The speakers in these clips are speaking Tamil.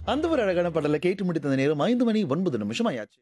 அந்த ஒரு அழகான பாடலை கேட்டு முடித்த நேரம் ஐந்து மணி ஒன்பது நிமிஷம் ஆயாச்சு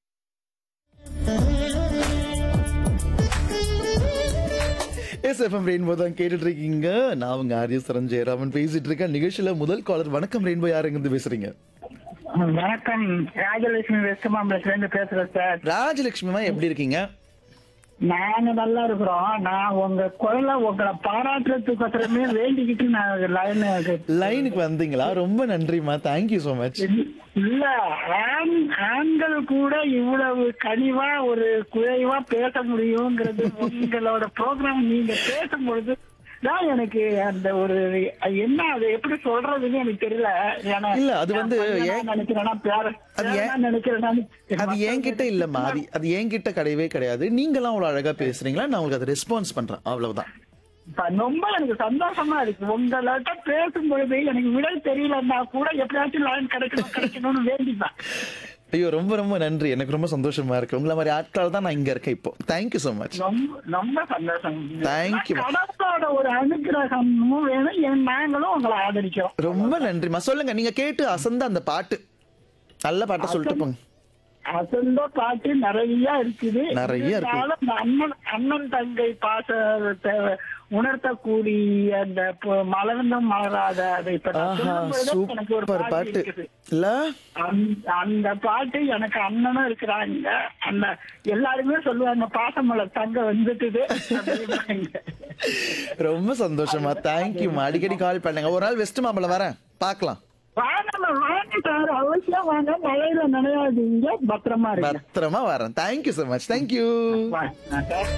எஸ் எஃப்எம் ரெயின்போ தான் கேட்டுட்டு இருக்கீங்க நான் உங்க ஆரிய சரண் ஜெயராமன் பேசிட்டு இருக்கேன் நிகழ்ச்சியில முதல் காலர் வணக்கம் ரெயின்போ யாருங்க பேசுறீங்க வணக்கம் ராஜலட்சுமி வெஸ்ட் மாம்பலத்துல இருந்து பேசுறேன் சார் ராஜலட்சுமிமா எப்படி இருக்கீங்க நாங்க நல்லா இருக்கிறோம் நான் உங்க குரலை உங்களை பாராட்டுறதுக்கோசரமே வேண்டிக்கிட்டு நான் லைன் லைனுக்கு வந்தீங்களா ரொம்ப நன்றிமா தேங்க்யூ so மச் இல்ல ஆண் ஆண்கள் கூட இவ்வளவு கனிவா ஒரு குறைவா பேச முடியுங்கிறது உங்களோட ப்ரோக்ராம் நீங்க பேசும்பொழுது தான் எனக்கு அந்த ஒரு என்ன அது எப்படி சொல்றதுன்னு எனக்கு தெரியல ஏன்னா இல்ல, அது வந்து நான் பையனா ஏன்- நினைக்கிறேன்னா பேர அது ஏன்- பேரனா நினைக்கிறேன்னா அது என்கிட்ட இல்லம்மா அது அது என்கிட்ட கிடையவே கிடையாது நீங்களாம் அவ்வளவு அழகா பேசுறீங்களா நான் உங்களுக்கு அதை ரெஸ்பான்ஸ் பண்றேன் அவ்வளவுதான் இப்ப ரொம்ப எனக்கு சந்தோஷமா இருக்கு உங்கள்ட்ட பேசும்பொழுது எனக்கு விடை தெரியலன்னா கூட எப்படியாச்சும் லைன் கிடைக்கணும் கிடைக்கணும்னு வேண்டிப்பேன் ஐயோ ரொம்ப ரொம்ப நன்றி எனக்கு ரொம்ப சந்தோஷமா இருக்கு உங்களை மாதிரி ஆட்கள் தான் நான் இங்க இருக்கேன் இப்போ தேங்க்யூ so மச் ரொம்ப ரொம்ப சந்தோஷம் Thank you. கடவுளோட ஒரு அனுகிரகமும் வேணும் என் நாங்களும் உங்களை ஆதரிக்கிறோம் ரொம்ப நன்றிம்மா சொல்லுங்க நீங்க கேட்டு அசந்த அந்த பாட்டு நல்ல பாட்டை சொல்லிட்டு போங்க அசந்த பாட்டு நிறைய இருக்குது நிறைய இருக்கு. இருந்தாலும் இந்த அண்ணன் அண்ணன் தங்கை பாசத்தை உணர்த்தக்கூடிய அந்த ப- மலர்ந்தும் மலராத அதை இப்ப நான் ஆஹா சொல்லும்பொழுது எனக்கு ஒரு சூப்பர் பாட்டு பாட்டு இருக்குது இல்ல அந்த- அந்த பாட்டு எனக்கு அண்ணனும் இருக்கிறாங்க அந்த எல்லாருமே சொல்லுவாங்க பாசமலர் தங்க வந்துட்டுது அப்படிம்பாங்க. ரொம்ப சந்தோஷமா தேங்க்யூமா அடிக்கடி கால் பண்ணுங்க ஒரு நாள் வெஸ்ட் மாம்பழம் வரேன் பார்க்கலாம் வாங்க வாங்க சார் அவசியம் வாங்க மழையில நினையாதீங்க பத்திரமா இருங்க பத்திரமா வரேன் தேங்க்யூ so மச் தேங்க்யூ வாங்க சார்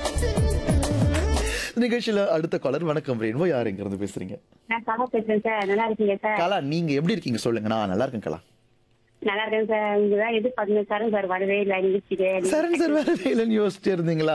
நிகழ்ச்சியில அடுத்த காலர் வணக்கம் ரேணுவா யார் எங்க இருந்து பேசுறீங்க நான் கலா பேசுறேன் சார் நல்லா இருக்கீங்க சார் கலா நீங்க எப்படி இருக்கீங்க சொல்லுங்க நான் நல்லா இருக்கேன் கலா நல்லா இருக்கேன் சார் இங்கதான் எதிர்பார்க்கணும் சார் சார் வரவே இல்லை நிகழ்ச்சிக்கு சரண் சார் வேற இல்லைன்னு யோசிச்சு இருந்தீங்களா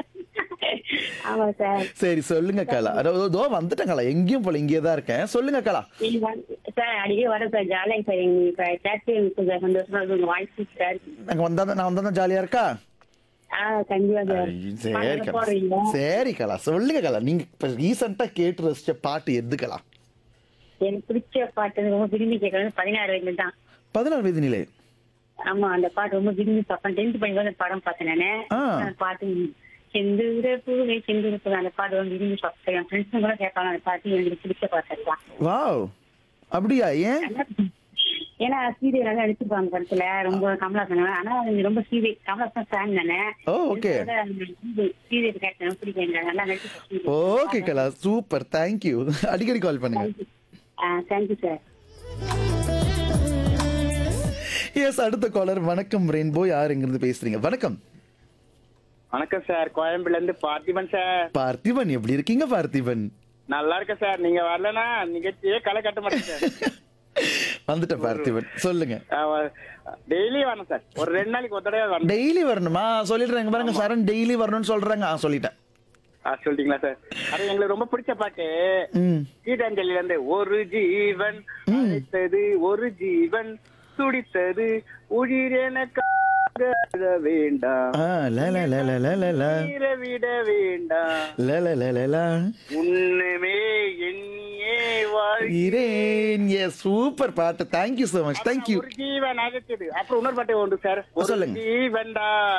ஆமா சார் சரி சொல்லுங்க கலா அதோ இதோ வந்துட்டேன் கலா எங்கேயும் போல இங்கேயே தான் இருக்கேன் சொல்லுங்க கலா நீங்க வந்து- சார் அடிக்கடி வர சார் ஜாலியாக சார் எங்க இப்ப சேர்த்து எனக்கு கொஞ்சம் சந்தோஷமா இருக்கு உங்க வாய்ஸ் சார் நாங்க வந்தா தான் நான் வந்தா தான் ஜாலியா இருக்கா ஆ கண்டிப்பா சார் ஐய், சரி வாங்க, கலா போறீங்க சரி கலா சொல்லுங்க கலா நீங்க இப்ப ரீசெண்டா கேட்டு ரசிச்ச பாட்டு எது கலா எனக்கு பிடிச்ச பாட்டு ரொம்ப விரும்பி கேட்கறது பதினாறு வயதுல தான் பதினாறு வயது நிலை ஆமா அந்த பாட்டு ரொம்ப விரும்பி பார்ப்பேன் டென்த் படிக்கும் அந்த படம் பார்த்தேன் நானு ஆ. அந்த பாட்டு செந்தூர பூவே செந்தூர பூவே அந்த பாட்டு ரொம்ப விரும்பி பார்ப்பேன் என் ஃப்ரெண்ட்ஸ் கூட கேட்பாங்க அந்த பாட்டு எனக்கு பிடிச்ச பாட்டு தான் வாவ் அப்படியா ஏன் ஏன்னா சீரியல் எல்லாம் எடுத்துருப்பாங்க படத்துல ரொம்ப கமலாசன் ஆனா அது ரொம்ப சீரியல் கமலாசன் ஃபேன் தானே ஓ ஓகே சீரியல் கேட்டேன் பிடிக்கும் எனக்கு நல்லா நடிச்சு ஓகே கலா சூப்பர் தேங்க்யூ அடிக்கடி கால் பண்ணுங்க தேங்க்யூ சார் எஸ் அடுத்த காலர் வணக்கம் ரெயின்போ யார் எங்க இருந்து பேசுறீங்க வணக்கம் வணக்கம் சார் கோயம்புல இருந்து பார்த்திபன் சார் பார்த்திபன் எப்படி இருக்கீங்க பார்த்திபன் நல்லா இருக்கேன் சார் நீங்க வரலனா நிகழ்ச்சியே களை கட்ட மாட்டேன் சார் வந்துட்டேன் பார்த்திபன் சொல்லுங்க டெய்லி வரணும் சார் ஒரு ரெண்டு நாளைக்கு ஒரு தடவை வரணும் டெய்லி வரணுமா சொல்லிடுறேங்க பாருங்க சரண் டெய்லி வரணும்னு சொல்றாங்க ஆ சொல்லிட்டேன் ஆ, சொல்லிட்டீங்களா சார் அது எங்களுக்கு ரொம்ப பிடிச்ச பாட்டு ம் கீதாஞ்சலில இருந்து ஒரு ஜீவன் அழைத்தது ஒரு ஜீவன் துடித்தது உயிர் எனக்காக விட வேண்டாம் ஆ ல ல ல ல ல ல ல உயிரை விட வேண்டாம் ல ல ல ல ல உன்னுமே எண்ணியே வாழ் இரேன் ஏ சூப்பர் பாட்டு தேங்க்யூ so மச் தேங்க்யூ ஒரு ஜீவன் அழைச்சது அப்புறம் இன்னொரு பாட்டு உண்டு சார் ஒரு சொல்லுங்க. ஜீவன்டா